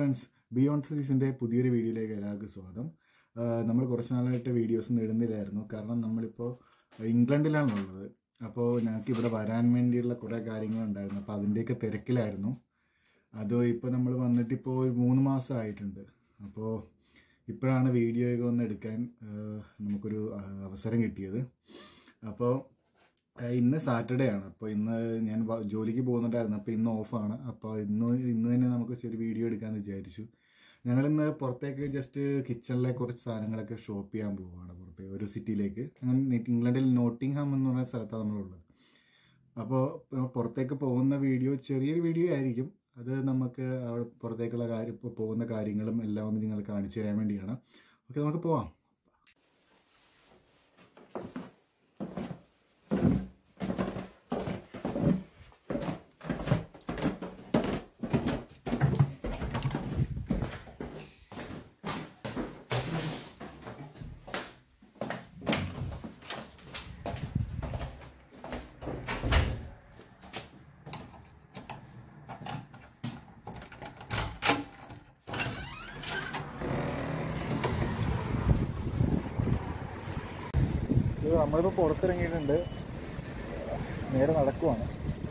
Friends beyond സീസിൻ്റെ പുതിയൊരു വീഡിയോയിലേക്ക് എല്ലാവർക്കും സ്വാഗതം ആഹ് നമ്മൾ കുറച്ച് നാളായിട്ട് വീഡിയോസ് ഒന്നും ഇടുന്നില്ലായിരുന്നു കാരണം നമ്മളിപ്പോൾ ഇംഗ്ലണ്ടിലാണുള്ളത് അപ്പോൾ ഞങ്ങൾക്ക് ഇവിടെ വരാൻ വേണ്ടിയുള്ള കുറേ കാര്യങ്ങളുണ്ടായിരുന്നു അപ്പോൾ അതിൻ്റെയൊക്കെ തിരക്കിലായിരുന്നു അത് ഇപ്പോൾ നമ്മൾ വന്നിട്ട് ഇപ്പോൾ ഒരു മൂന്ന് മാസം ആയിട്ടുണ്ട് അപ്പോൾ ഇപ്പോഴാണ് വീഡിയോ ഒക്കെ ഒന്ന് എടുക്കാൻ ആഹ് നമുക്കൊരു ആഹ് അവസരം കിട്ടിയത് അപ്പോൾ ആഹ് ഇന്ന് സാറ്റർഡേ ആണ് അപ്പോൾ ഇന്ന് ഞാൻ വ- ജോലിക്ക് പോകുന്നുണ്ടായിരുന്നു അപ്പോൾ ഇന്ന് ഓഫാണ് അപ്പോൾ ഇന്ന് ഇന്ന് തന്നെ നമുക്ക് ചെറിയ വീഡിയോ എടുക്കാമെന്ന് വിചാരിച്ചു ഞങ്ങളിന്ന് പുറത്തേക്ക് ജസ്റ്റ് കിച്ചണിലെ കുറച്ച് സാധനങ്ങളൊക്കെ ഷോപ്പ് ചെയ്യാൻ പോവുകയാണ് പുറത്തേക്ക് ഒരു സിറ്റിയിലേക്ക് അങ്ങനെ ഇംഗ്ലണ്ടിൽ നോട്ടിംഗ്ഹാം എന്ന് പറയുന്ന സ്ഥലത്താണ് നമ്മളുള്ളത് അപ്പോൾ പുറത്തേക്ക് പോകുന്ന വീഡിയോ ചെറിയൊരു വീഡിയോ ആയിരിക്കും അത് നമുക്ക് അവിടെ പുറത്തേക്കുള്ള കാര്യം ഇപ്പോൾ പോകുന്ന കാര്യങ്ങളും എല്ലാം ഒന്ന് നിങ്ങൾ കാണിച്ചു തരാൻ വേണ്ടിയാണ് ഓക്കെ നമുക്ക് പോവാം ഇത് നമ്മളിപ്പോൾ പുറത്തിറങ്ങിയിട്ടുണ്ട് നേരെ നടക്കുവാണ്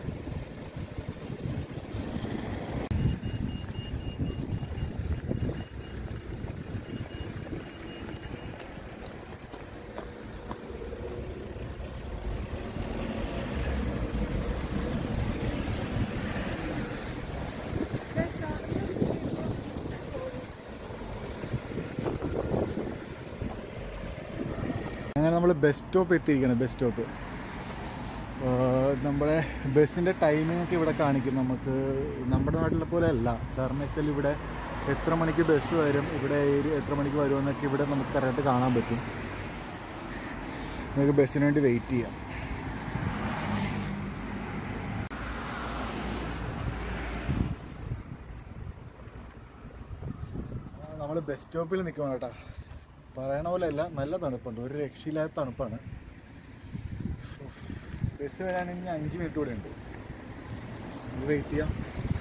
അങ്ങനെ നമ്മൾ ബസ് സ്റ്റോപ്പ് എത്തിയിരിക്കുകയാണ് ബസ് സ്റ്റോപ്പ് നമ്മുടെ ബസ്സിൻ്റെ ടൈമിംഗ് ഒക്കെ ഇവിടെ കാണിക്കും നമുക്ക് നമ്മുടെ നാട്ടിലെ പോലെ അല്ല കാരണം വെച്ചാൽ ഇവിടെ എത്ര മണിക്ക് ബസ് വരും ഇവിടെ ഏരി- എത്ര മണിക്ക് വരുമെന്നൊക്കെ ഇവിടെ നമുക്ക് കറക്റ്റ് കാണാൻ പറ്റും നമുക്ക് ബസ്സിന് വേണ്ടി വെയിറ്റ് ചെയ്യാം നമ്മൾ ബസ് സ്റ്റോപ്പിൽ നിൽക്കണം കേട്ടോ പറയണ പോലെ അല്ല നല്ല തണുപ്പുണ്ട് ഒരു രക്ഷയില്ലാത്ത തണുപ്പാണ് ബസ് വരാൻ ഇനി അഞ്ച് മിനിറ്റ് കൂടെ ഉണ്ട് വെയിറ്റ് ചെയ്യാം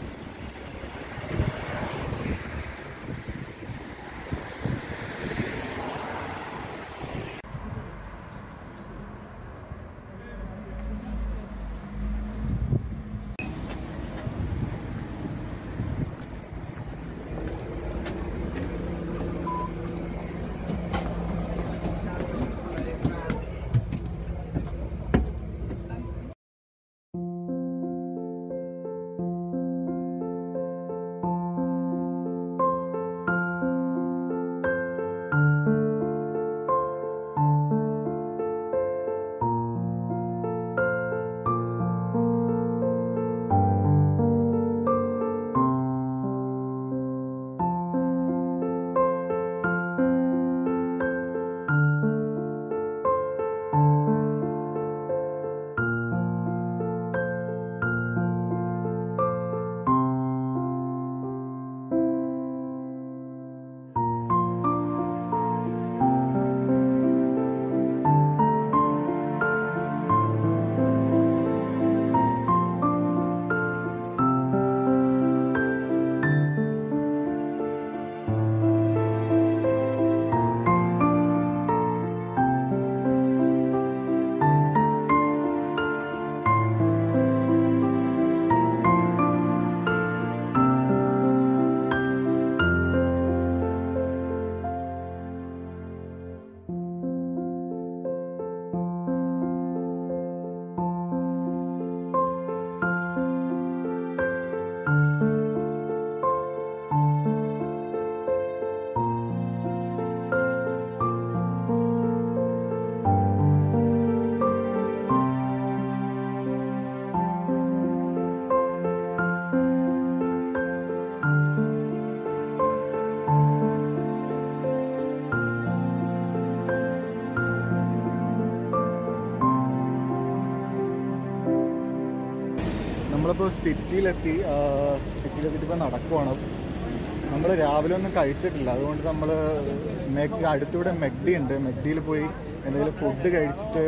നമ്മളിപ്പോൾ സിറ്റിയിലെത്തി സിറ്റിയിലെത്തിയിട്ട് ഇപ്പോൾ നടക്കുവാണ് നമ്മൾ രാവിലെ ഒന്നും കഴിച്ചിട്ടില്ല അതുകൊണ്ട് നമ്മൾ മെഗ് അടുത്തൂടെ മെഗ്ഡി ഉണ്ട് മെഗ്ഡിയിൽ പോയി എന്തെങ്കിലും ഫുഡ് കഴിച്ചിട്ട്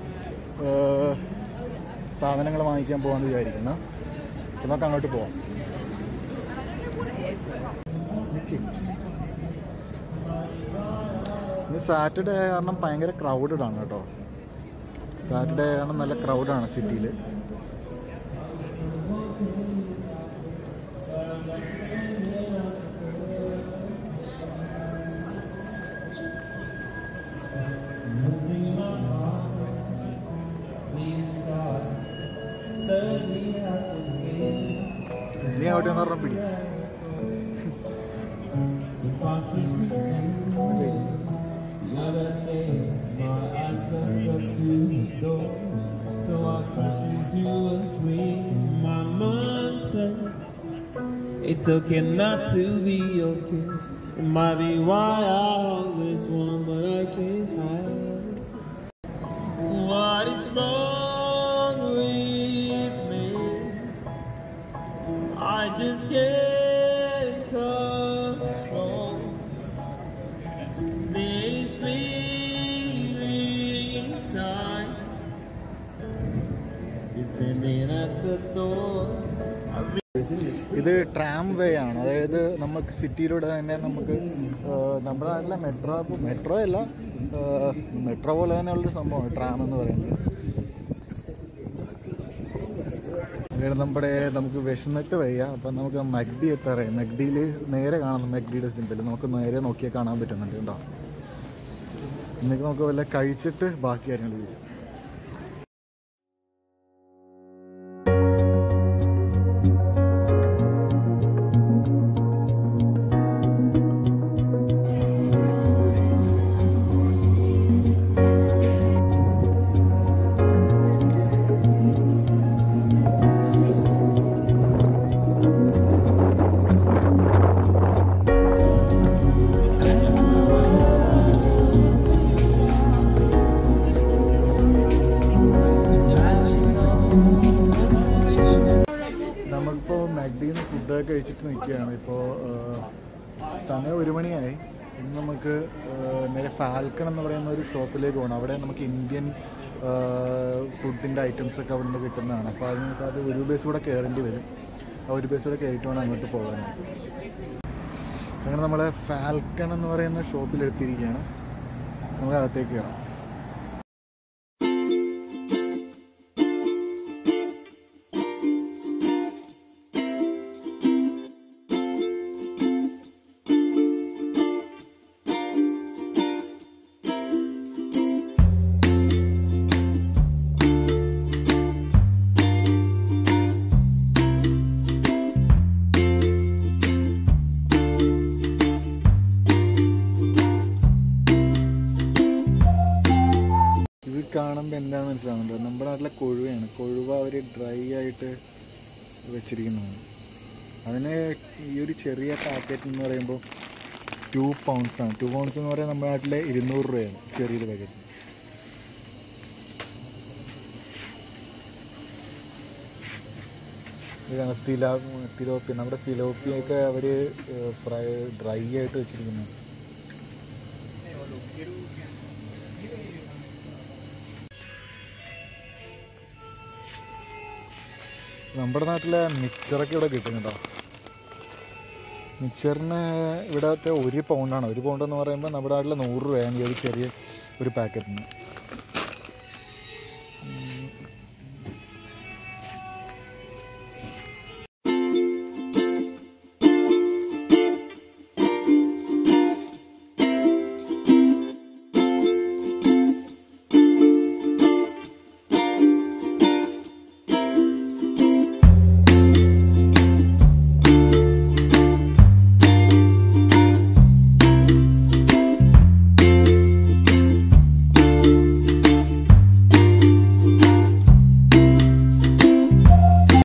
ആ, സാധനങ്ങൾ വാങ്ങിക്കാൻ പോകാമെന്ന് വിചാരിക്കുന്നു അപ്പോൾ നമുക്ക് അങ്ങോട്ട് പോവാം നിക്ക്. ഇന്ന് സാറ്റർഡേ കാരണം ഭയങ്കര ക്രൗഡഡ് ആണ് കേട്ടോ സാറ്റർഡേ കാരണം നല്ല ക്രൗഡാണ് സിറ്റിയിൽ നീ അവിടെ നിന്ന് പറഞ്ഞ പിടി The other day, my eyes looked up to the door, so I crashed into a dream. My mind said, It's okay not to be okay. It might be why I always want, but I can't hide. What is wrong with me? I just can't control. These feelings I is standing at the door. ഇത് tram way ആണ് അതായത് നമുക്ക് സിറ്റിയിലൂടെ തന്നെ നമുക്ക് ആ, നമ്മുടെ നാട്ടിലെ metro metro അല്ല മെട്രോ പോലെ തന്നെയുള്ളൊരു സംഭവമാണ് ട്രാം എന്ന് പറയുന്നത് ഇവിടെ നമ്മുടെ നമുക്ക് വിശന്നിട്ട് വയ്യ അപ്പം നമുക്ക് മഗ്ഡി എത്താറായി മഗ്ഡിയിൽ നേരെ കാണുന്നു മഗ്ഡിയുടെ സിമ്പിൾ നമുക്ക് നേരെ നോക്കിയാൽ കാണാൻ പറ്റുന്നുണ്ട് കേട്ടോ ഇന്നൊക്കെ നമുക്ക് വല്ല കഴിച്ചിട്ട് ബാക്കി കാര്യങ്ങൾ ചെയ്യാം നമുക്കിപ്പോൾ മഗ്ഡിന്ന് ഫുഡൊക്കെ കഴിച്ചിട്ട് നിൽക്കുകയാണ് ഇപ്പോൾ സമയം ഒരു മണിയായി ഇന്ന് നമുക്ക് ആ, നേരെ ഫാൽക്കൺ എന്ന് പറയുന്ന ഒരു ഷോപ്പിലേക്ക് പോകണം അവിടെ നമുക്ക് ഇന്ത്യൻ ഫുഡിൻ്റെ ഐറ്റംസ് ഒക്കെ അവിടെ നിന്ന് കിട്ടുന്നതാണ് അപ്പോൾ അത് നമുക്ക് അത് ഒരു ബസ് കൂടെ കയറേണ്ടി വരും ആ ഒരു ബസ് കൂടെ കയറിയിട്ട് വേണം അങ്ങോട്ട് പോകാനായിട്ട് അങ്ങനെ നമ്മൾ ഫാൽക്കൺ എന്ന് പറയുന്ന ഷോപ്പിൽ എടുത്തിരിക്കുകയാണ് നമുക്ക് അകത്തേക്ക് കയറാം ഇത് കാണുമ്പോൾ എന്താണെന്ന് മനസ്സിലാവുന്നുണ്ടോ നമ്മുടെ നാട്ടിലെ കൊഴുവയാണ് കൊഴുവ അവർ ഡ്രൈ ആയിട്ട് വെച്ചിരിക്കുന്നതാണ് അതിന് ഈ ഒരു ചെറിയ പാക്കറ്റ് എന്ന് പറയുമ്പോൾ ടു പൗണ്ട്സ് ആണ് ടു പൗണ്ട്സ് എന്ന് പറയുന്നത് നമ്മുടെ നാട്ടിലെ ഇരുന്നൂറ് രൂപയാണ് ചെറിയൊരു പാക്കറ്റ് ഇതാണ് തില തിലോപ്പി നമ്മുടെ സിലോപ്പിയൊക്കെ അവർ ഫ്രൈ ഡ്രൈ ആയിട്ട് വെച്ചിരിക്കുന്നത് നമ്മുടെ നാട്ടിലെ മിക്സറൊക്കെ ഇവിടെ കിട്ടും കേട്ടോ മിക്സറിന് ഇവിടത്തെ ഒരു പൗണ്ടാണ് ഒരു പൗണ്ട് എന്ന് പറയുമ്പോൾ നമ്മുടെ നാട്ടിൽ നൂറ് രൂപയാണ് ഈ ഒരു ചെറിയ ഒരു പാക്കറ്റിന്